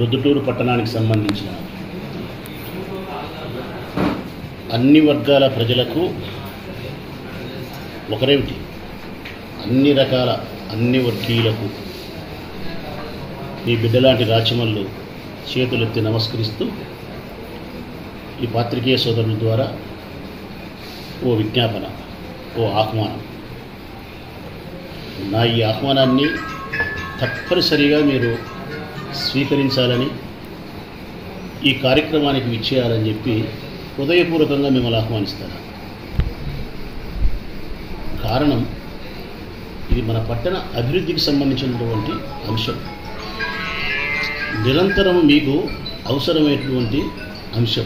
ప్రొద్దుటూరు పట్టణానికి సంబంధించిన అన్ని వర్గాల ప్రజలకు ఒకరేమిటి అన్ని రకాల అన్ని వర్గీయులకు మీ బిడ్డలాంటి రాచమల్లు చేతులెత్తి నమస్కరిస్తూ ఈ పాత్రికేయ సోదరుల ద్వారా ఓ విజ్ఞాపన ఓ ఆహ్వానం నా ఈ ఆహ్వానాన్ని తప్పనిసరిగా మీరు స్వీకరించాలని ఈ కార్యక్రమానికి విచ్చేయాలని చెప్పి హృదయపూర్వకంగా మిమ్మల్ని ఆహ్వానిస్తాను కారణం ఇది మన పట్టణ అభివృద్ధికి సంబంధించినటువంటి అంశం నిరంతరం మీకు అవసరమైనటువంటి అంశం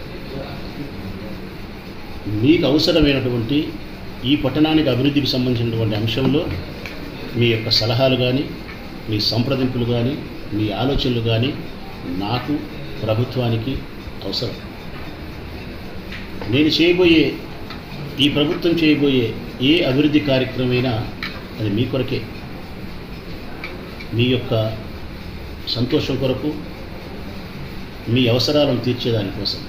మీకు అవసరమైనటువంటి ఈ పట్టణానికి అభివృద్ధికి సంబంధించినటువంటి అంశంలో మీ యొక్క సలహాలు కానీ మీ సంప్రదింపులు కానీ మీ ఆలోచనలు కానీ నాకు ప్రభుత్వానికి అవసరం నేను చేయబోయే ఈ ప్రభుత్వం చేయబోయే ఏ అభివృద్ధి కార్యక్రమమైనా అది మీ కొరకే మీ యొక్క సంతోషం కొరకు మీ అవసరాలను తీర్చేదానికోసం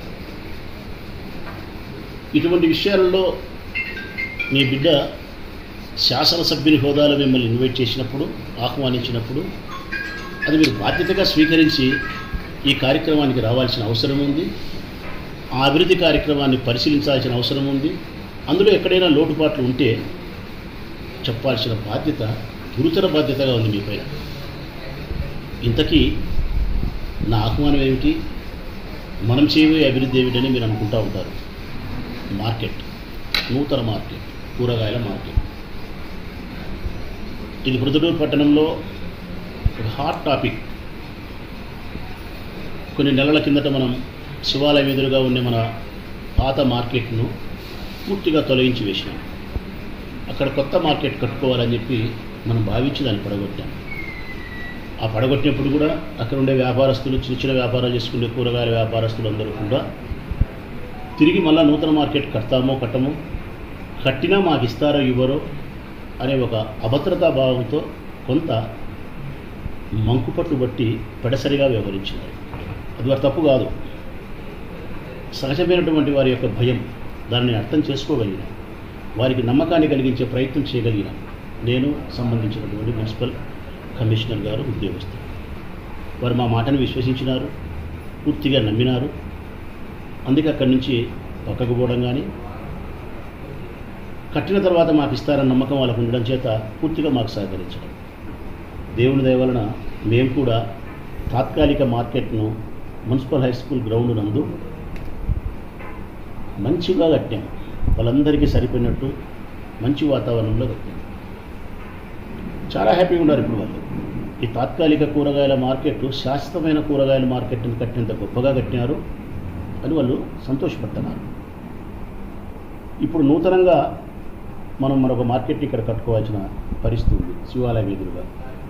ఇటువంటి విషయాలలో మీ బిడ్డ శాసనసభ్యుని హోదాలో మిమ్మల్ని ఇన్వైట్ చేసినప్పుడు ఆహ్వానించినప్పుడు అది మీరు బాధ్యతగా స్వీకరించి ఈ కార్యక్రమానికి రావాల్సిన అవసరం ఉంది ఆ అభివృద్ధి కార్యక్రమాన్ని పరిశీలించాల్సిన అవసరం ఉంది అందులో ఎక్కడైనా లోటుపాట్లు ఉంటే చెప్పాల్సిన బాధ్యత గురుతర బాధ్యతగా ఉంది మీ పైన ఇంతకీ నా ఆహ్వానం ఏమిటి మనం చేయబోయే అభివృద్ధి ఏమిటని మీరు అనుకుంటూ ఉంటారు మార్కెట్ నూతన మార్కెట్ కూరగాయల మార్కెట్ ఇది ప్రొద్దుటూరు పట్టణంలో ఒక హాట్ టాపిక్ కొన్ని నెలల కిందట మనం శివాలయం ఎదురుగా ఉండే మన పాత మార్కెట్ను పూర్తిగా తొలగించి వేసినాం అక్కడ కొత్త మార్కెట్ కట్టుకోవాలని చెప్పి మనం భావించి దాన్ని పడగొట్టాం ఆ పడగొట్టినప్పుడు కూడా అక్కడ ఉండే వ్యాపారస్తులు చిన్న చిన్న వ్యాపారాలు చేసుకునే కూరగాయల వ్యాపారస్తులు అందరూ కూడా తిరిగి మళ్ళా నూతన మార్కెట్ కడతామో కట్టమో కట్టినా మాకు ఇస్తారో ఇవ్వరో అనే ఒక అభద్రతా భావంతో కొంత మంకుపట్టు బట్టి పెడసరిగా వ్యవహరించినారు అది వారి తప్పు కాదు సహజమైనటువంటి వారి యొక్క భయం దాన్ని అర్థం చేసుకోగలిగిన వారికి నమ్మకాన్ని కలిగించే ప్రయత్నం చేయగలిగిన నేను సంబంధించినటువంటి మున్సిపల్ కమిషనర్ గారు ఉద్యోగస్తులు వారు మా మాటను విశ్వసించినారు పూర్తిగా నమ్మినారు అందుకే అక్కడి నుంచి పక్కకు పోవడం కానీ కట్టిన తర్వాత మాకు ఇస్తారన్న నమ్మకం వాళ్ళకు ఉండడం చేత పూర్తిగా మాకు సహకరించడం దేవుని దయ వలన మేము కూడా తాత్కాలిక మార్కెట్ను మున్సిపల్ హై స్కూల్ గ్రౌండ్ నందు మంచిగా కట్టాం వాళ్ళందరికీ సరిపోయినట్టు మంచి వాతావరణంలో కట్టాం చాలా హ్యాపీగా ఉన్నారు ఇప్పుడు వాళ్ళు ఈ తాత్కాలిక కూరగాయల మార్కెట్ శాశ్వతమైన కూరగాయల మార్కెట్ని కట్టినంత గొప్పగా కట్టినారు అని వాళ్ళు సంతోషపడుతున్నారు ఇప్పుడు నూతనంగా మనం మరొక మార్కెట్ని ఇక్కడ కట్టుకోవాల్సిన పరిస్థితి ఉంది శివాలయం ఎదురుగా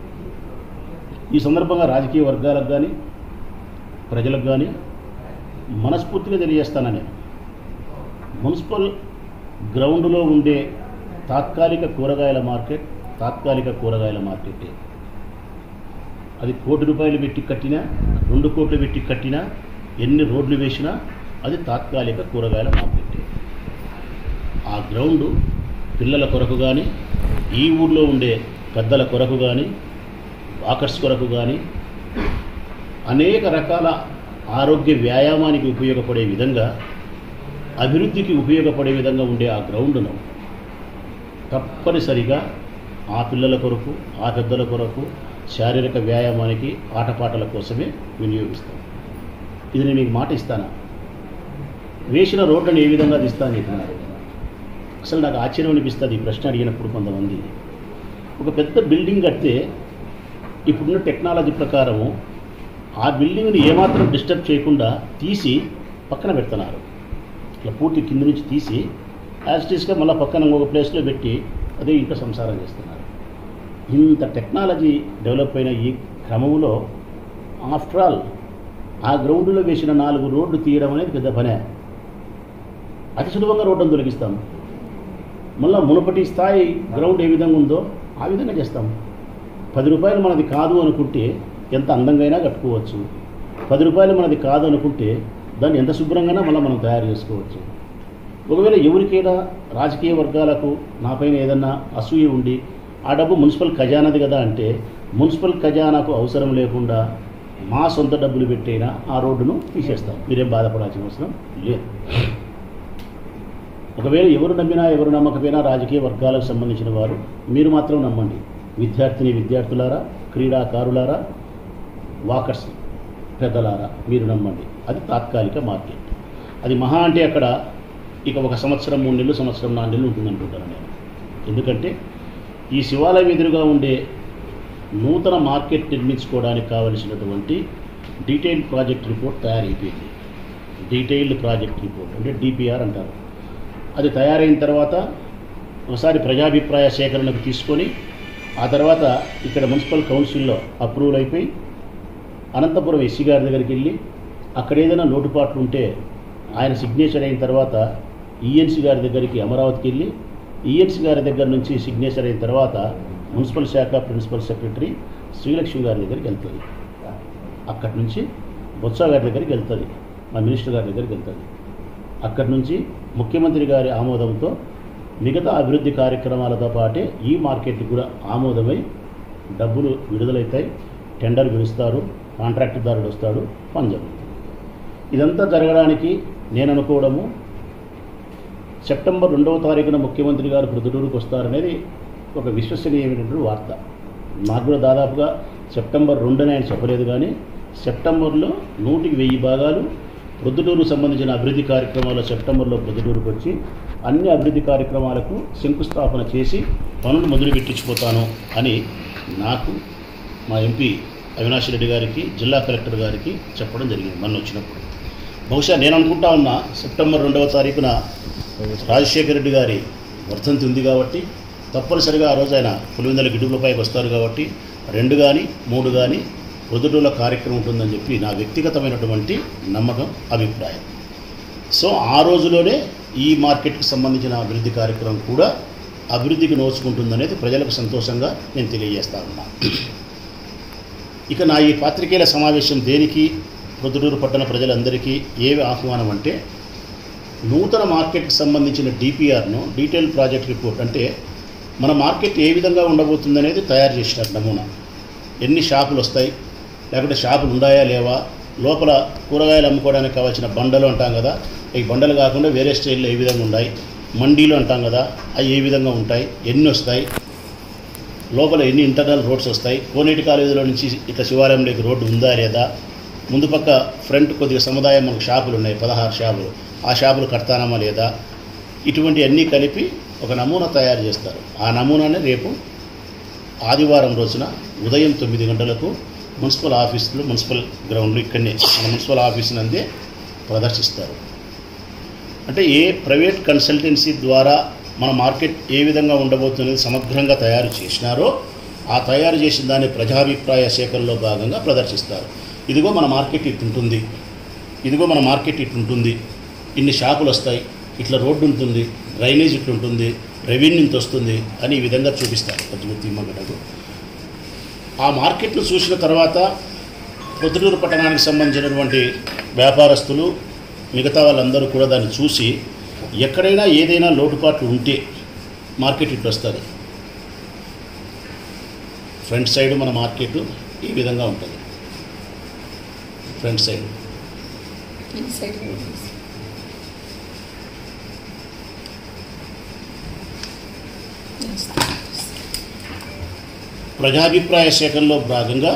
ఈ సందర్భంగా రాజకీయ వర్గాలకు కానీ ప్రజలకు కానీ మనస్ఫూర్తిగా తెలియజేస్తాను నేను మున్సిపల్ గ్రౌండ్లో ఉండే తాత్కాలిక కూరగాయల మార్కెట్ తాత్కాలిక కూరగాయల మార్కెటే అది కోటి రూపాయలు పెట్టి కట్టినా రెండు కోట్లు పెట్టి కట్టినా ఎన్ని రోడ్లు వేసినా అది తాత్కాలిక కూరగాయల మార్కెటే ఆ గ్రౌండ్ పిల్లల కొరకు కానీ ఈ ఊర్లో ఉండే పెద్దల కొరకు కానీ వాకర్స్ కొరకు కానీ అనేక రకాల ఆరోగ్య వ్యాయామానికి ఉపయోగపడే విధంగా అభివృద్ధికి ఉపయోగపడే విధంగా ఉండే ఆ గ్రౌండ్ను తప్పనిసరిగా ఆ పిల్లల కొరకు ఆ పెద్దల కొరకు శారీరక వ్యాయామానికి ఆటపాటల కోసమే వినియోగిస్తాం ఇది నేను మీకు మాట ఇస్తాను వేసిన రోడ్లను ఏ విధంగా తీస్తాను చెప్పినారు అసలు నాకు ఆశ్చర్యం అనిపిస్తుంది ఈ ప్రశ్న అడిగినప్పుడు కొంతమంది ఒక పెద్ద బిల్డింగ్ కడితే ఇప్పుడున్న టెక్నాలజీ ప్రకారము ఆ బిల్డింగ్ని ఏమాత్రం డిస్టర్బ్ చేయకుండా తీసి పక్కన పెడుతున్నారు ఇట్లా పూర్తి కింద నుంచి తీసి యాజిటీస్గా మళ్ళీ పక్కన ఇంకొక ప్లేస్లో పెట్టి అదే ఇంట్లో సంసారం చేస్తున్నారు ఇంత టెక్నాలజీ డెవలప్ అయిన ఈ క్రమంలో ఆఫ్టర్ ఆల్ ఆ గ్రౌండ్లో వేసిన నాలుగు రోడ్లు తీయడం అనేది పెద్ద పనే అతి సులభంగా రోడ్డును తొలగిస్తాం మళ్ళీ మునుపటి స్థాయి గ్రౌండ్ ఏ విధంగా ఉందో ఆ విధంగా చేస్తాం పది రూపాయలు మనది కాదు అనుకుంటే ఎంత అందంగా అయినా కట్టుకోవచ్చు పది రూపాయలు మనది కాదనుకుంటే దాన్ని ఎంత శుభ్రంగానే మళ్ళీ మనం తయారు చేసుకోవచ్చు ఒకవేళ ఎవరికైనా రాజకీయ వర్గాలకు నాపైన ఏదన్నా అసూయ ఉండి ఆ డబ్బు మున్సిపల్ ఖజానాది కదా అంటే మున్సిపల్ ఖజానాకు అవసరం లేకుండా మా సొంత డబ్బులు పెట్టైనా ఆ రోడ్డును తీసేస్తాం మీరేం బాధపడాల్సిన అవసరం లేదు ఒకవేళ ఎవరు నమ్మినా ఎవరు నమ్మకపోయినా రాజకీయ వర్గాలకు సంబంధించిన వారు మీరు మాత్రం నమ్మండి విద్యార్థిని విద్యార్థులారా క్రీడాకారులారా వాకర్స్ పెద్దలారా మీరు నమ్మండి అది తాత్కాలిక మార్కెట్ అది మహా అంటే అక్కడ ఇక ఒక సంవత్సరం మూడు నెలలు సంవత్సరం నాలుగు నెలలు ఉంటుంది అనుకుంటాను నేను ఎందుకంటే ఈ శివాలయం ఎదురుగా ఉండే నూతన మార్కెట్ నిర్మించుకోవడానికి కావలసినటువంటి డీటెయిల్డ్ ప్రాజెక్ట్ రిపోర్ట్ తయారైపోయింది డీటెయిల్డ్ ప్రాజెక్ట్ రిపోర్ట్ అంటే డిపిఆర్ అంటారు అది తయారైన తర్వాత ఒకసారి ప్రజాభిప్రాయ సేకరణకు తీసుకొని ఆ తర్వాత ఇక్కడ మున్సిపల్ కౌన్సిల్లో అప్రూవల్ అయిపోయి అనంతపురం ఎస్సీ గారి దగ్గరికి వెళ్ళి అక్కడ ఏదైనా లోటుపాట్లు ఉంటే ఆయన సిగ్నేచర్ అయిన తర్వాత ఈఎన్సీ గారి దగ్గరికి అమరావతికి వెళ్ళి ఈఎన్సీ గారి దగ్గర నుంచి సిగ్నేచర్ అయిన తర్వాత మున్సిపల్ శాఖ ప్రిన్సిపల్ సెక్రటరీ శ్రీలక్ష్మి గారి దగ్గరికి వెళ్తుంది అక్కడి నుంచి బొత్స గారి దగ్గరికి వెళ్తుంది మా మినిస్టర్ గారి దగ్గరికి వెళ్తుంది అక్కడి నుంచి ముఖ్యమంత్రి గారి ఆమోదంతో మిగతా అభివృద్ధి కార్యక్రమాలతో పాటే ఈ మార్కెట్కి కూడా ఆమోదమై డబ్బులు విడుదలవుతాయి టెండర్ పిలుస్తారు కాంట్రాక్టుదారుడు వస్తాడు పని జరుగుతుంది ఇదంతా జరగడానికి నేను అనుకోవడము సెప్టెంబర్ రెండవ తారీఖున ముఖ్యమంత్రి గారు ప్రొద్దుటూరుకు వస్తారనేది ఒక విశ్వసనీయమైనటువంటి వార్త నాకు కూడా దాదాపుగా సెప్టెంబర్ రెండునే ఆయన చెప్పలేదు కానీ సెప్టెంబర్లో నూటికి వెయ్యి భాగాలు ప్రొద్దుటూరు సంబంధించిన అభివృద్ధి కార్యక్రమాలు సెప్టెంబర్లో ప్రొద్దుటూరుకు వచ్చి అన్ని అభివృద్ధి కార్యక్రమాలకు శంకుస్థాపన చేసి పనులు మొదలు పెట్టించిపోతాను అని నాకు మా ఎంపీ అవినాష్ రెడ్డి గారికి జిల్లా కలెక్టర్ గారికి చెప్పడం జరిగింది మొన్న వచ్చినప్పుడు బహుశా నేను అనుకుంటా ఉన్నా సెప్టెంబర్ రెండవ తారీఖున రాజశేఖర రెడ్డి గారి వర్ధంతి ఉంది కాబట్టి తప్పనిసరిగా ఆ రోజు ఆయన పులివెందుల గిడుగులపైకి వస్తారు కాబట్టి రెండు కానీ మూడు కానీ ప్రొద్దుటూళ్ళ కార్యక్రమం ఉంటుందని చెప్పి నా వ్యక్తిగతమైనటువంటి నమ్మకం అభిప్రాయం సో ఆ రోజులోనే ఈ మార్కెట్కి సంబంధించిన అభివృద్ధి కార్యక్రమం కూడా అభివృద్ధికి నోచుకుంటుందనేది ప్రజలకు సంతోషంగా నేను తెలియజేస్తా ఉన్నా ఇక నా ఈ పాత్రికేయుల సమావేశం దేనికి ప్రొద్దుటూరు పట్టణ ప్రజలందరికీ ఏవి ఆహ్వానం అంటే నూతన మార్కెట్కి సంబంధించిన డిపిఆర్ను డీటెయిల్ ప్రాజెక్ట్ రిపోర్ట్ అంటే మన మార్కెట్ ఏ విధంగా ఉండబోతుందనేది తయారు చేసినారు నమూనా ఎన్ని షాపులు వస్తాయి లేకుంటే షాపులు ఉన్నాయా లేవా లోపల కూరగాయలు అమ్ముకోవడానికి కావాల్సిన బండలు అంటాం కదా ఈ బండలు కాకుండా వేరే స్టైల్లో ఏ విధంగా ఉన్నాయి మండీలు అంటాం కదా అవి ఏ విధంగా ఉంటాయి ఎన్ని వస్తాయి లోపల ఎన్ని ఇంటర్నల్ రోడ్స్ వస్తాయి కోనేటి కాలేజీలో నుంచి ఇట్లా శివాలయంలోకి రోడ్డు ఉందా లేదా ముందు పక్క ఫ్రంట్ కొద్దిగా సముదాయం మనకు షాపులు ఉన్నాయి పదహారు షాపులు ఆ షాపులు కడతానమా లేదా ఇటువంటి అన్నీ కలిపి ఒక నమూనా తయారు చేస్తారు ఆ నమూనానే రేపు ఆదివారం రోజున ఉదయం తొమ్మిది గంటలకు మున్సిపల్ ఆఫీసులు మున్సిపల్ గ్రౌండ్లు ఇక్కడనే మన మున్సిపల్ ఆఫీస్ నందే ప్రదర్శిస్తారు అంటే ఏ ప్రైవేట్ కన్సల్టెన్సీ ద్వారా మన మార్కెట్ ఏ విధంగా ఉండబోతున్నది సమగ్రంగా తయారు చేసినారో ఆ తయారు చేసిన దాన్ని ప్రజాభిప్రాయ సేకరణలో భాగంగా ప్రదర్శిస్తారు ఇదిగో మన మార్కెట్ ఇట్లుంటుంది ఇదిగో మన మార్కెట్ ఇట్లుంటుంది ఇన్ని షాపులు వస్తాయి ఇట్లా రోడ్డు ఉంటుంది డ్రైనేజ్ ఇట్లుంటుంది రెవెన్యూ ఇంత వస్తుంది అని ఈ విధంగా చూపిస్తారు కొద్దిగా తిమ్మగడకు ఆ మార్కెట్ను చూసిన తర్వాత ప్రొద్దుటూరు పట్టణానికి సంబంధించినటువంటి వ్యాపారస్తులు మిగతా వాళ్ళందరూ కూడా దాన్ని చూసి ఎక్కడైనా ఏదైనా లోటుపాట్లు ఉంటే మార్కెట్ ఇట్లా వస్తుంది ఫ్రంట్ సైడ్ మన మార్కెట్ ఈ విధంగా ఉంటుంది ఫ్రంట్ సైడ్ ఇన్సైడ్ ప్రజాభిప్రాయ సేకరణలో భాగంగా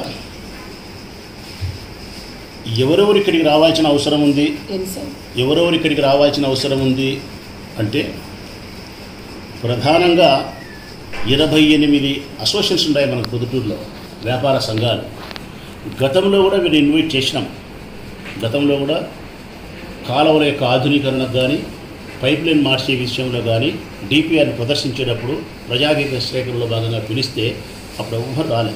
ఎవరెవరు ఇక్కడికి రావాల్సిన అవసరం ఉంది ఇన్సైడ్ ఎవరెవరు ఇక్కడికి రావాల్సిన అవసరం ఉంది అంటే ప్రధానంగా ఇరవై ఎనిమిది అసోసియేషన్స్ ఉన్నాయి మన పొద్దుటూరులో వ్యాపార సంఘాలు గతంలో కూడా వీళ్ళు ఇన్వైట్ చేసినాం గతంలో కూడా కాలువల యొక్క ఆధునీకరణకు కానీ పైప్ లైన్ మార్చే విషయంలో కానీ డిపిఆర్ని ప్రదర్శించేటప్పుడు ప్రజాభిప్రాయ సేకరణలో భాగంగా పిలిస్తే అప్పుడు ఎవ్వరు రాలేదు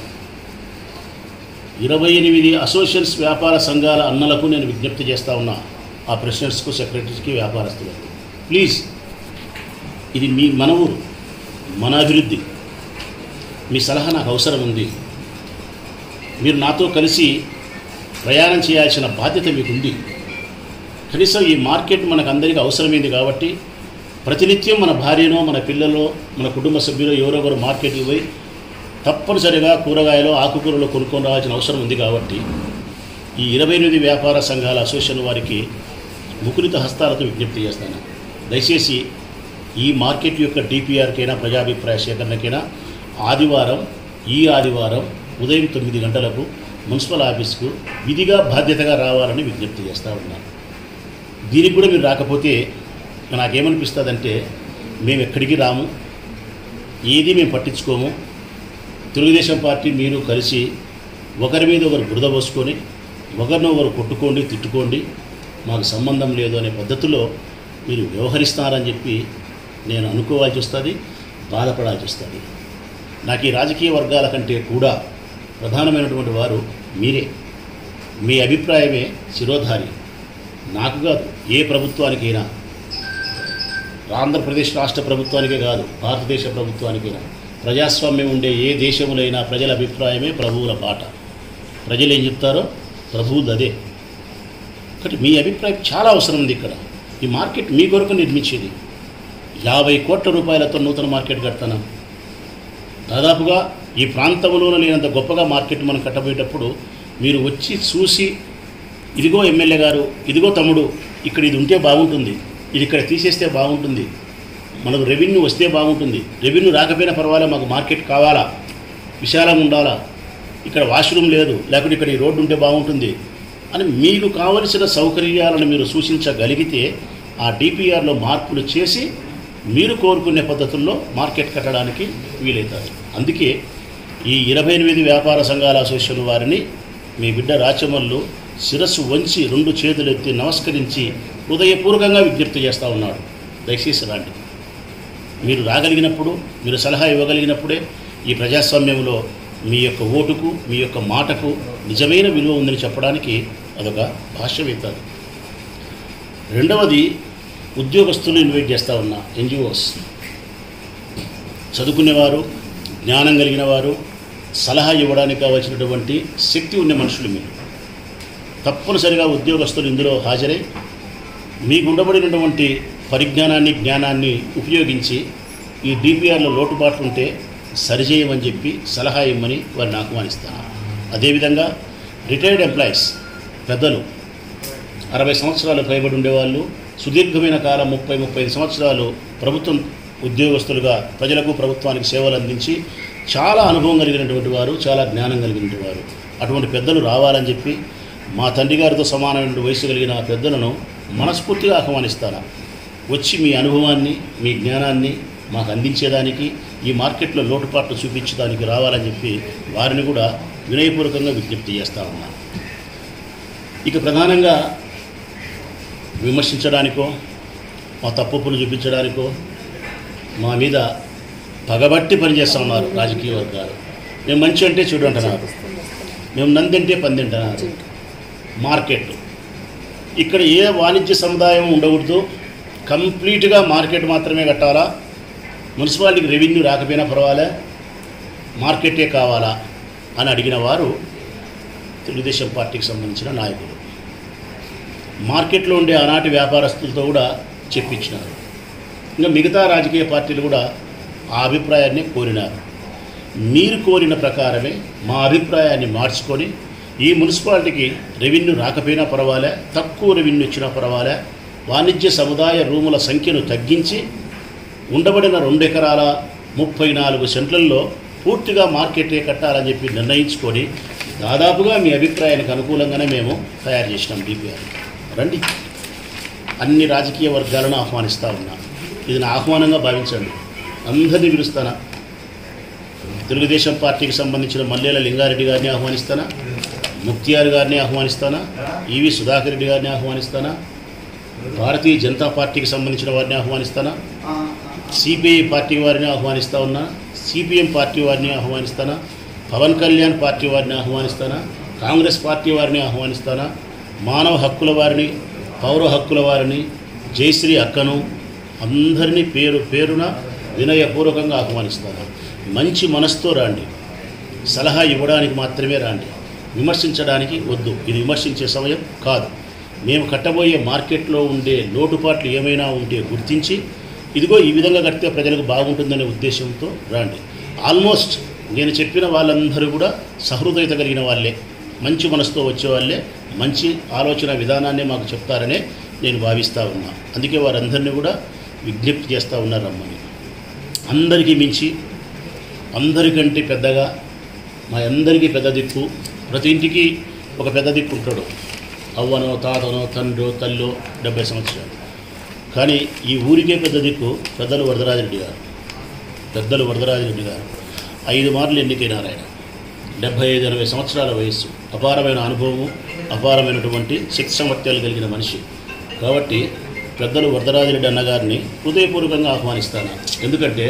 ఇరవై ఎనిమిది అసోసియేషన్స్ వ్యాపార సంఘాల అన్నలకు నేను విజ్ఞప్తి చేస్తా ఉన్నా ఆ ప్రెసిడెంట్స్కు సెక్రటరీస్కి వ్యాపారస్తులకు ప్లీజ్ ఇది మీ మన ఊరు మన అభివృద్ధి మీ సలహా నాకు అవసరం ఉంది మీరు నాతో కలిసి ప్రయాణం చేయాల్సిన బాధ్యత మీకుంది కనీసం ఈ మార్కెట్ మనకు అందరికీ అవసరమైంది కాబట్టి ప్రతినిత్యం మన భార్యనో మన పిల్లలో మన కుటుంబ సభ్యులు ఎవరో ఒకరు మార్కెట్కి పోయి తప్పనిసరిగా కూరగాయలు ఆకుకూరలు కొనుక్కొని రావాల్సిన అవసరం ఉంది కాబట్టి ఈ ఇరవై ఎనిమిది వ్యాపార సంఘాల అసోసియేషన్ వారికి ముకులిత హస్తాలతో విజ్ఞప్తి చేస్తాను దయచేసి ఈ మార్కెట్ యొక్క డిపిఆర్కైనా ప్రజాభిప్రాయ సేకరణకైనా ఆదివారం ఈ ఆదివారం ఉదయం తొమ్మిది గంటలకు మున్సిపల్ ఆఫీస్కు విధిగా బాధ్యతగా రావాలని విజ్ఞప్తి చేస్తూ ఉన్నాను దీనికి కూడా మీరు రాకపోతే నాకేమనిపిస్తుందంటే మేము ఎక్కడికి రాము ఏది మేము పట్టించుకోము తెలుగుదేశం పార్టీ మీరు కలిసి ఒకరి మీద ఒకరు బురద పోసుకొని ఒకరిని ఒకరు కొట్టుకోండి తిట్టుకోండి మాకు సంబంధం లేదు అనే పద్ధతిలో మీరు వ్యవహరిస్తారని చెప్పి నేను అనుకోవాల్సి వస్తుంది బాధపడాల్సి వస్తుంది నాకు ఈ రాజకీయ వర్గాల కంటే కూడా ప్రధానమైనటువంటి వారు మీరే మీ అభిప్రాయమే శిరోధారి నాకు కాదు ఏ ప్రభుత్వానికైనా ఆంధ్రప్రదేశ్ రాష్ట్ర ప్రభుత్వానికే కాదు భారతదేశ ప్రభుత్వానికైనా ప్రజాస్వామ్యం ఉండే ఏ దేశములైనా ప్రజల అభిప్రాయమే ప్రభువుల బాట ప్రజలు ఏం చెప్తారో ప్రభువుది అదే కాబట్టి మీ అభిప్రాయం చాలా అవసరం ఉంది ఇక్కడ ఈ మార్కెట్ మీ కొరకు నిర్మించేది యాభై కోట్ల రూపాయలతో నూతన మార్కెట్ కడతాను దాదాపుగా ఈ ప్రాంతంలోనే లేనంత గొప్పగా మార్కెట్ మనం కట్టబోయేటప్పుడు మీరు వచ్చి చూసి ఇదిగో ఎమ్మెల్యే గారు ఇదిగో తమ్ముడు ఇక్కడ ఇది ఉంటే బాగుంటుంది ఇది ఇక్కడ తీసేస్తే బాగుంటుంది మనకు రెవెన్యూ వస్తే బాగుంటుంది రెవెన్యూ రాకపోయినా పర్వాలే మాకు మార్కెట్ కావాలా విశాలంగా ఉండాలా ఇక్కడ వాష్రూమ్ లేదు లేకుంటే ఇక్కడ ఈ రోడ్డు ఉంటే బాగుంటుంది అని మీకు కావలసిన సౌకర్యాలను మీరు సూచించగలిగితే ఆ డిపిఆర్లో మార్పులు చేసి మీరు కోరుకునే పద్ధతుల్లో మార్కెట్ కట్టడానికి వీలవుతుంది అందుకే ఈ ఇరవై ఎనిమిది వ్యాపార సంఘాల అసోసియేషన్ వారిని మీ బిడ్డ రాచమల్లు శిరస్సు వంచి రెండు చేతులు ఎత్తి నమస్కరించి హృదయపూర్వకంగా విజ్ఞప్తి చేస్తూ ఉన్నాడు దయచేసి రండి మీరు రాగలిగినప్పుడు మీరు సలహా ఇవ్వగలిగినప్పుడే ఈ ప్రజాస్వామ్యంలో మీ యొక్క ఓటుకు మీ యొక్క మాటకు నిజమైన విలువ ఉందని చెప్పడానికి అదొక భాష్యం అవుతుంది రెండవది ఉద్యోగస్తులు ఇన్వైట్ చేస్తూ ఉన్నా ఎన్జిఓస్ చదువుకునేవారు జ్ఞానం కలిగిన వారు సలహా ఇవ్వడానికి కావాల్సినటువంటి శక్తి ఉన్న మనుషులు మీరు తప్పనిసరిగా ఉద్యోగస్తులు ఇందులో హాజరై మీకు ఉండబడినటువంటి పరిజ్ఞానాన్ని జ్ఞానాన్ని ఉపయోగించి ఈ డిపిఆర్లో లోటుపాట్లు ఉంటే సరిచేయమని చెప్పి సలహా ఇవ్వమని వారిని ఆహ్వానిస్తాను అదేవిధంగా రిటైర్డ్ ఎంప్లాయీస్ పెద్దలు అరవై సంవత్సరాలు పైబడి ఉండేవాళ్ళు సుదీర్ఘమైన కాలం ముప్పై ముప్పై ఐదు సంవత్సరాలు ప్రభుత్వం ఉద్యోగస్తులుగా ప్రజలకు ప్రభుత్వానికి సేవలు అందించి చాలా అనుభవం కలిగినటువంటి వారు చాలా జ్ఞానం కలిగినటువంటి వారు అటువంటి పెద్దలు రావాలని చెప్పి మా తండ్రి గారితో సమానమైన వయసు కలిగిన ఆ పెద్దలను మనస్ఫూర్తిగా ఆహ్వానిస్తాను వచ్చి మీ అనుభవాన్ని మీ జ్ఞానాన్ని మాకు అందించేదానికి ఈ మార్కెట్లో లోటుపాట్లు చూపించడానికి రావాలని చెప్పి వారిని కూడా వినయపూర్వకంగా విజ్ఞప్తి చేస్తా ఉన్నాను ఇక ప్రధానంగా విమర్శించడానికో మా తప్పులు చూపించడానికో మా మీద పగబట్టి పనిచేస్తూ ఉన్నారు రాజకీయ వర్గాలు మేము మంచి అంటే చూడంటున్నారు మేము నందంటే పందింటున్నారు మార్కెట్ ఇక్కడ ఏ వాణిజ్య సముదాయం ఉండకూడదు కంప్లీట్గా మార్కెట్ మాత్రమే కట్టాలా మున్సిపాలిటీకి రెవెన్యూ రాకపోయినా పర్వాలే మార్కెటే కావాలా అని అడిగిన వారు తెలుగుదేశం పార్టీకి సంబంధించిన నాయకులు మార్కెట్లో ఉండే ఆనాటి వ్యాపారస్తులతో కూడా చెప్పించినారు ఇంకా మిగతా రాజకీయ పార్టీలు కూడా ఆ అభిప్రాయాన్ని కోరినారు మీరు కోరిన ప్రకారమే మా అభిప్రాయాన్ని మార్చుకొని ఈ మున్సిపాలిటీకి రెవెన్యూ రాకపోయినా పర్వాలే తక్కువ రెవెన్యూ ఇచ్చినా పర్వాలే వాణిజ్య సముదాయ రూముల సంఖ్యను తగ్గించి ఉండబడిన రెండు ఎకరాల ముప్పై నాలుగు సెంట్లలో పూర్తిగా మార్కెటే కట్టాలని చెప్పి నిర్ణయించుకొని దాదాపుగా మీ అభిప్రాయానికి అనుకూలంగానే మేము తయారు చేసినాం డిపిఆర్ రండి అన్ని రాజకీయ వర్గాలను ఆహ్వానిస్తూ ఉన్నా ఇది నా ఆహ్వానంగా భావించండి అందరినీ పిలుస్తానా తెలుగుదేశం పార్టీకి సంబంధించిన మల్లేల లింగారెడ్డి గారిని ఆహ్వానిస్తానా ముక్తియార్ గారిని ఆహ్వానిస్తానా ఈవి సుధాకర్ రెడ్డి గారిని ఆహ్వానిస్తానా భారతీయ జనతా పార్టీకి సంబంధించిన వారిని ఆహ్వానిస్తానా సిపిఐ పార్టీ వారిని ఆహ్వానిస్తా ఉన్నా సిపిఎం పార్టీ వారిని ఆహ్వానిస్తానా పవన్ కళ్యాణ్ పార్టీ వారిని ఆహ్వానిస్తానా కాంగ్రెస్ పార్టీ వారిని ఆహ్వానిస్తానా మానవ హక్కుల వారిని పౌర హక్కుల వారిని జయశ్రీ అక్కను అందరినీ పేరు పేరున వినయపూర్వకంగా ఆహ్వానిస్తాను మంచి మనసుతో రండి సలహా ఇవ్వడానికి మాత్రమే రండి విమర్శించడానికి వద్దు ఇది విమర్శించే సమయం కాదు మేము కట్టబోయే మార్కెట్లో ఉండే లోటుపాట్లు ఏమైనా ఉంటే గుర్తించి ఇదిగో ఈ విధంగా కడితే ప్రజలకు బాగుంటుందనే ఉద్దేశంతో రండి ఆల్మోస్ట్ నేను చెప్పిన వాళ్ళందరూ కూడా సహృదయత కలిగిన వాళ్ళే మంచి మనసుతో వచ్చే వాళ్ళే మంచి ఆలోచన విధానాన్ని మాకు చెప్తారనే నేను భావిస్తూ ఉన్నా అందుకే వారందరినీ కూడా విజ్ఞప్తి చేస్తూ ఉన్నారు రమ్మని అందరికీ మించి అందరికంటే పెద్దగా మా అందరికీ పెద్ద దిక్కు ప్రతి ఇంటికి ఒక పెద్ద దిక్కు ఉంటాడు అవ్వనో తాతనో తండ్రో తల్లో డెబ్బై సంవత్సరాలు కానీ ఈ ఊరికే పెద్ద దిక్కు పెద్దలు వరదరాజరెడ్డి గారు పెద్దలు వరదరాజరెడ్డి గారు ఐదు మార్లు ఎన్నికైనారు ఆయన డెబ్బై ఐదు ఎనభై సంవత్సరాల వయస్సు అపారమైన అనుభవము అపారమైనటువంటి శక్తి సామర్థ్యాలు కలిగిన మనిషి కాబట్టి పెద్దలు వరదరాజరెడ్డి అన్నగారిని హృదయపూర్వకంగా ఆహ్వానిస్తాను ఎందుకంటే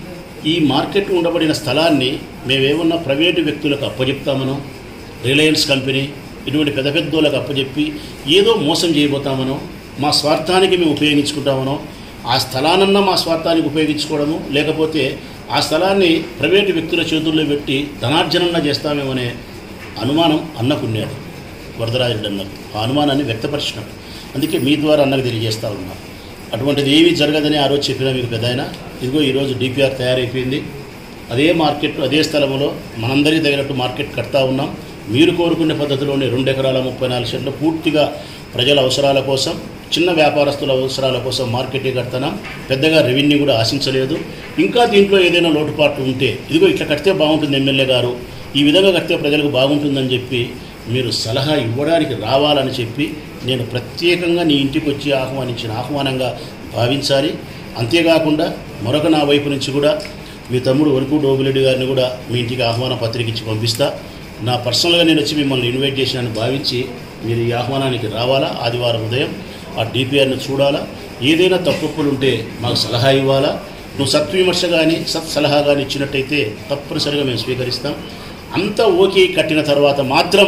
ఈ మార్కెట్ ఉండబడిన స్థలాన్ని మేమేమన్నా ప్రైవేటు వ్యక్తులకు అప్పచెప్తామనో రిలయన్స్ కంపెనీ ఇటువంటి పెద్ద పెద్దోళ్ళకు అప్పచెప్పి ఏదో మోసం చేయబోతామనో మా స్వార్థానికి మేము ఉపయోగించుకుంటామనో ఆ స్థలానన్నా మా స్వార్థానికి ఉపయోగించుకోవడము లేకపోతే ఆ స్థలాన్ని ప్రైవేటు వ్యక్తుల చేతుల్లో పెట్టి ధనార్జనన్నా చేస్తామేమనే అనుమానం అన్నకున్నాడు వరదరాజరెడ్డి అన్నకు ఆ అనుమానాన్ని వ్యక్తపరిచినాడు అందుకే మీ ద్వారా అన్నకు తెలియజేస్తా ఉన్నా అటువంటిది ఏమీ జరగదని ఆ రోజు చెప్పినా మీకు పెద్ద ఆయన ఇదిగో ఈరోజు డిపిఆర్ తయారైపోయింది అదే మార్కెట్ అదే స్థలంలో మనందరికీ తగినట్టు మార్కెట్ కడతా ఉన్నాం మీరు కోరుకునే పద్ధతిలోనే రెండు ఎకరాల ముప్పై నాలుగు సెంట్లు పూర్తిగా ప్రజల అవసరాల కోసం చిన్న వ్యాపారస్తుల అవసరాల కోసం మార్కెటే కడతాం పెద్దగా రెవెన్యూ కూడా ఆశించలేదు ఇంకా దీంట్లో ఏదైనా లోటుపాట్లు ఉంటే ఇదిగో ఇట్లా కడితే బాగుంటుంది ఎమ్మెల్యే గారు ఈ విధంగా కడితే ప్రజలకు బాగుంటుందని చెప్పి మీరు సలహా ఇవ్వడానికి రావాలని చెప్పి నేను ప్రత్యేకంగా నీ ఇంటికి వచ్చి ఆహ్వానించిన ఆహ్వానంగా భావించాలి అంతేకాకుండా మరొక నా వైపు నుంచి కూడా మీ తమ్ముడు వరకు డోబులెడ్డి గారిని కూడా మీ ఇంటికి ఆహ్వాన పత్రిక ఇచ్చి పంపిస్తా నా పర్సనల్గా నేను వచ్చి మిమ్మల్ని ఇన్వైట్ చేసినని భావించి మీరు ఈ ఆహ్వానానికి రావాలా ఆదివారం ఉదయం ఆ డిపిఆర్ని చూడాలా ఏదైనా తప్పులు ఉంటే మాకు సలహా ఇవ్వాలా నువ్వు సత్విమర్శ కానీ సత్ సలహా కానీ ఇచ్చినట్టయితే తప్పనిసరిగా మేము స్వీకరిస్తాం అంతా ఓకే కట్టిన తర్వాత మాత్రం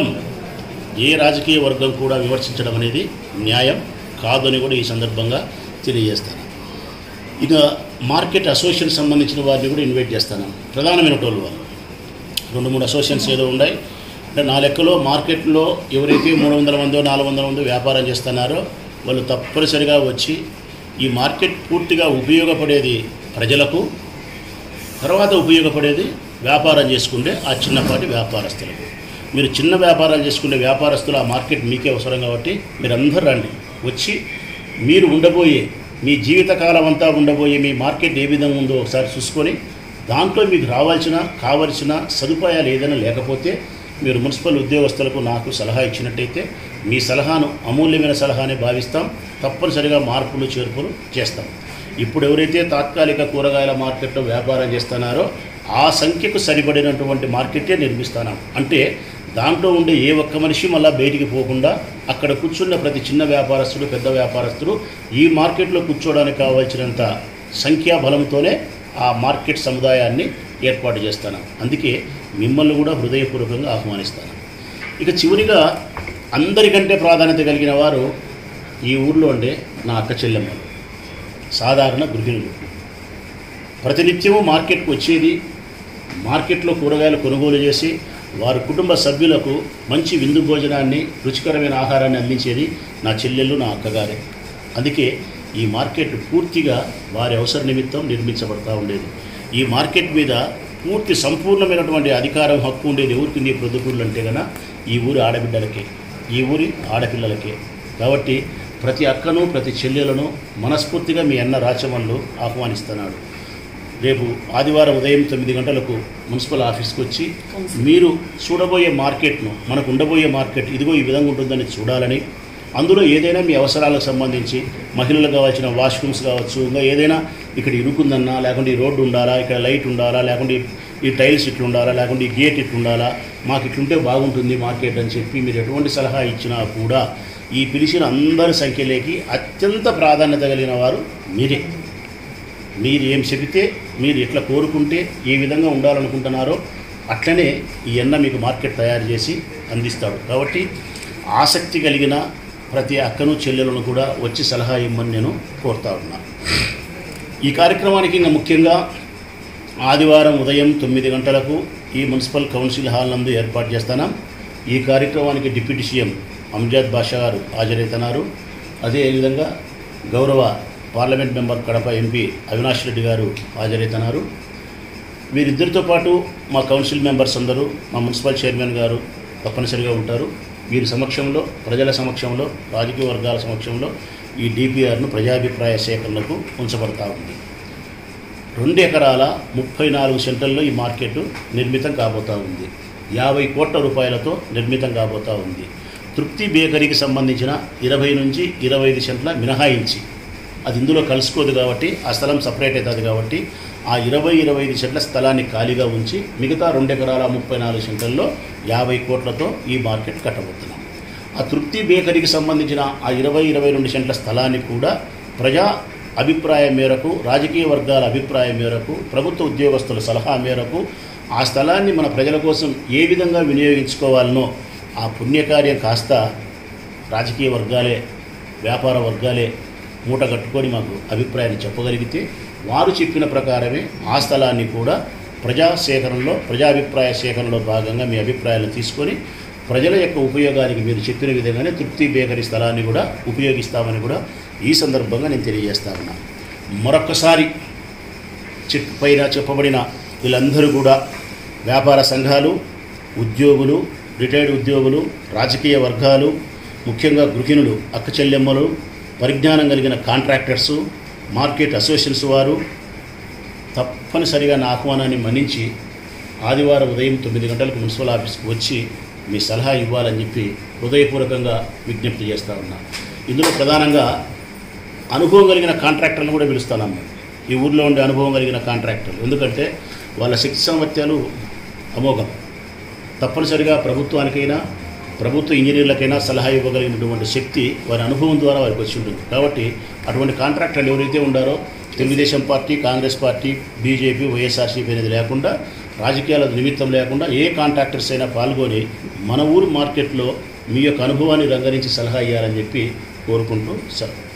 ఏ రాజకీయ వర్గం కూడా విమర్శించడం అనేది న్యాయం కాదని కూడా ఈ సందర్భంగా తెలియజేస్తాను ఇక మార్కెట్ అసోసియేషన్ సంబంధించిన వారిని కూడా ఇన్వైట్ చేస్తాను ప్రధానమైన వాళ్ళు వాళ్ళు రెండు మూడు అసోసియేషన్స్ ఏదో ఉన్నాయి అంటే నా లెక్కలో మార్కెట్లో ఎవరైతే మూడు వందల మందో నాలుగు వందల మందో వ్యాపారం చేస్తున్నారో వాళ్ళు తప్పనిసరిగా వచ్చి ఈ మార్కెట్ పూర్తిగా ఉపయోగపడేది ప్రజలకు తర్వాత ఉపయోగపడేది వ్యాపారం చేసుకుంటే ఆ చిన్నపాటి వ్యాపారస్తులకు మీరు చిన్న వ్యాపారాలు చేసుకునే వ్యాపారస్తులు ఆ మార్కెట్ మీకే అవసరం కాబట్టి మీరు అందరూ రండి వచ్చి మీరు ఉండబోయే మీ జీవితకాలం అంతా ఉండబోయే మీ మార్కెట్ ఏ విధంగా ఉందో ఒకసారి చూసుకొని దాంట్లో మీకు రావాల్సిన కావలసిన సదుపాయాలు ఏదైనా లేకపోతే మీరు మున్సిపల్ ఉద్యోగస్తులకు నాకు సలహా ఇచ్చినట్టయితే మీ సలహాను అమూల్యమైన సలహానే భావిస్తాం తప్పనిసరిగా మార్పులు చేర్పులు చేస్తాం ఇప్పుడు ఎవరైతే తాత్కాలిక కూరగాయల మార్కెట్లో వ్యాపారం చేస్తున్నారో ఆ సంఖ్యకు సరిపడినటువంటి మార్కెటే నిర్మిస్తున్నాం అంటే దాంట్లో ఉండే ఏ ఒక్క మనిషి మళ్ళీ బయటికి పోకుండా అక్కడ కూర్చున్న ప్రతి చిన్న వ్యాపారస్తుడు పెద్ద వ్యాపారస్తుడు ఈ మార్కెట్లో కూర్చోవడానికి కావాల్సినంత సంఖ్యా బలంతోనే ఆ మార్కెట్ సముదాయాన్ని ఏర్పాటు చేస్తాను అందుకే మిమ్మల్ని కూడా హృదయపూర్వకంగా ఆహ్వానిస్తాను ఇక చివరిగా అందరికంటే ప్రాధాన్యత కలిగిన వారు ఈ ఊర్లో ఉండే నా అక్క చెల్లెమ్మలు సాధారణ గృహిణులు ప్రతినిత్యము మార్కెట్కి వచ్చేది మార్కెట్లో కూరగాయలు కొనుగోలు చేసి వారి కుటుంబ సభ్యులకు మంచి విందు భోజనాన్ని రుచికరమైన ఆహారాన్ని అందించేది నా చెల్లెళ్ళు నా అక్కగారే అందుకే ఈ మార్కెట్ పూర్తిగా వారి అవసర నిమిత్తం నిర్మించబడతా ఉండేది ఈ మార్కెట్ మీద పూర్తి సంపూర్ణమైనటువంటి అధికారం హక్కు ఉండేది ఎవరికి నీ ప్రొద్దుకూరులు అంటే గన ఈ ఊరి ఆడబిడ్డలకే ఈ ఊరి ఆడపిల్లలకే కాబట్టి ప్రతి అక్కను ప్రతి చెల్లెలను మనస్ఫూర్తిగా మీ అన్న రాచమల్లు ఆహ్వానిస్తున్నాడు రేపు ఆదివారం ఉదయం తొమ్మిది గంటలకు మున్సిపల్ ఆఫీస్కి వచ్చి మీరు చూడబోయే మార్కెట్ను మనకు ఉండబోయే మార్కెట్ ఇదిగో ఈ విధంగా ఉంటుందని చూడాలని అందులో ఏదైనా మీ అవసరాలకు సంబంధించి మహిళలకు కావాల్సిన వాష్రూమ్స్ కావచ్చు ఇంకా ఏదైనా ఇక్కడ ఇరుకుందన్నా లేకుంటే ఈ రోడ్డు ఉండాలా ఇక్కడ లైట్ ఉండాలా లేకుంటే ఈ- ఈ టైల్స్ ఇట్లా ఉండాలా లేకుంటే ఈ గేట్ ఇట్లా ఉండాలా మాకు ఇట్లుంటే బాగుంటుంది మార్కెట్ అని చెప్పి మీరు ఎటువంటి సలహా ఇచ్చినా కూడా ఈ పిలిచిన అందరి సంఖ్యలోకి అత్యంత ప్రాధాన్యత కలిగిన వారు మీరే మీరు ఏం చెబితే మీరు ఎట్లా కోరుకుంటే ఏ విధంగా ఉండాలనుకుంటున్నారో అట్లనే ఈ ఎన్న మీకు మార్కెట్ తయారు చేసి అందిస్తాడు కాబట్టి ఆసక్తి కలిగిన ప్రతి అక్కను చెల్లెలను కూడా వచ్చి సలహా ఇమ్మని నేను కోరుతా ఉన్నా ఈ కార్యక్రమానికి ఇంకా ముఖ్యంగా ఆదివారం ఉదయం తొమ్మిది గంటలకు ఈ మున్సిపల్ కౌన్సిల్ హాల్ నందు ఏర్పాటు చేస్తాను ఈ కార్యక్రమానికి డిప్యూటీ సీఎం అంజాద్ బాషా గారు హాజరవుతున్నారు అదేవిధంగా గౌరవ parliament member Kadapa MP Avinash Reddy garu హాజరవుతున్నారు వీరిద్దరితో పాటు మా కౌన్సిల్ మెంబర్స్ అందరూ మా మున్సిపల్ చైర్మన్ గారు తప్పనిసరిగా ఉంటారు వీరి సమక్షంలో ప్రజల సమక్షంలో రాజకీయ వర్గాల సమక్షంలో ఈ డిపిఆర్ను ప్రజాభిప్రాయ సేకరణకు ఉంచబడతా ఉంది రెండు ఎకరాల ముప్పై నాలుగు సెంటర్లో ఈ మార్కెట్ నిర్మితం కాబోతా ఉంది యాభై కోట్ల రూపాయలతో నిర్మితం కాబోతా ఉంది తృప్తి బేకరీకి సంబంధించిన ఇరవై నుంచి ఇరవై ఐదు సెంట్ల మినహాయించి అది ఇందులో కలుసుకోదు కాబట్టి ఆ స్థలం సపరేట్ అవుతుంది కాబట్టి ఆ ఇరవై ఇరవై ఐదు సెంట్ల స్థలాన్ని ఖాళీగా ఉంచి మిగతా రెండు ఎకరాల ముప్పై నాలుగు సెంట్లలో యాభై కోట్లతో ఈ మార్కెట్ కట్టబోతున్నాం ఆ తృప్తి బేకరీకి సంబంధించిన ఆ ఇరవై ఇరవై రెండు సెంట్ల స్థలాన్ని కూడా ప్రజా అభిప్రాయం మేరకు రాజకీయ వర్గాల అభిప్రాయం మేరకు ప్రభుత్వ ఉద్యోగస్తుల సలహా మేరకు ఆ స్థలాన్ని మన ప్రజల కోసం ఏ విధంగా వినియోగించుకోవాలనో ఆ పుణ్యకార్యం కాస్త రాజకీయ వర్గాలే వ్యాపార వర్గాలే మూట కట్టుకొని మాకు అభిప్రాయాన్ని చెప్పగలిగితే వారు చెప్పిన ప్రకారమే ఆ స్థలాన్ని కూడా ప్రజా సేకరణలో ప్రజాభిప్రాయ సేకరణలో భాగంగా మీ అభిప్రాయాలను తీసుకొని ప్రజల యొక్క ఉపయోగానికి మీరు చెప్పిన విధంగానే తృప్తి బేకరీ స్థలాన్ని కూడా ఉపయోగిస్తామని కూడా ఈ సందర్భంగా నేను తెలియజేస్తా ఉన్నా మరొక్కసారి చెక్ పైన చెప్పబడిన వీళ్ళందరూ కూడా వ్యాపార సంఘాలు ఉద్యోగులు రిటైర్డ్ ఉద్యోగులు రాజకీయ వర్గాలు ముఖ్యంగా గృహిణులు అక్క చెల్లెమ్మలు పరిజ్ఞానం కలిగిన కాంట్రాక్టర్సు మార్కెట్ అసోసియేషన్స్ వారు తప్పనిసరిగా నా ఆహ్వానాన్ని మన్నించి ఆదివారం ఉదయం తొమ్మిది గంటలకు మున్సిపల్ ఆఫీస్కి వచ్చి మీ సలహా ఇవ్వాలని చెప్పి హృదయపూర్వకంగా విజ్ఞప్తి చేస్తా ఉన్నా ఇందులో ప్రధానంగా అనుభవం కలిగిన కాంట్రాక్టర్లను కూడా పిలుస్తున్నాం మేము ఈ ఊర్లో ఉండే అనుభవం కలిగిన కాంట్రాక్టర్లు ఎందుకంటే వాళ్ళ శక్తి సామర్థ్యాలు అమోఘం తప్పనిసరిగా ప్రభుత్వానికైనా ప్రభుత్వ ఇంజనీర్లకైనా సలహా ఇవ్వగలిగినటువంటి శక్తి వారి అనుభవం ద్వారా వారికి వచ్చి ఉంటుంది కాబట్టి అటువంటి కాంట్రాక్టర్లు ఎవరైతే ఉండారో Telugu Desam party Congress party BJP YSRCP అనేది లేకుండా రాజకీయాల నిమిత్తం లేకుండా ఏ కాంట్రాక్టర్స్ అయినా పాల్గొని మన ఊరు మార్కెట్లో మీ యొక్క అనుభవాన్ని రంగరించి సలహా ఇవ్వాలని చెప్పి కోరుకుంటూ సెలవు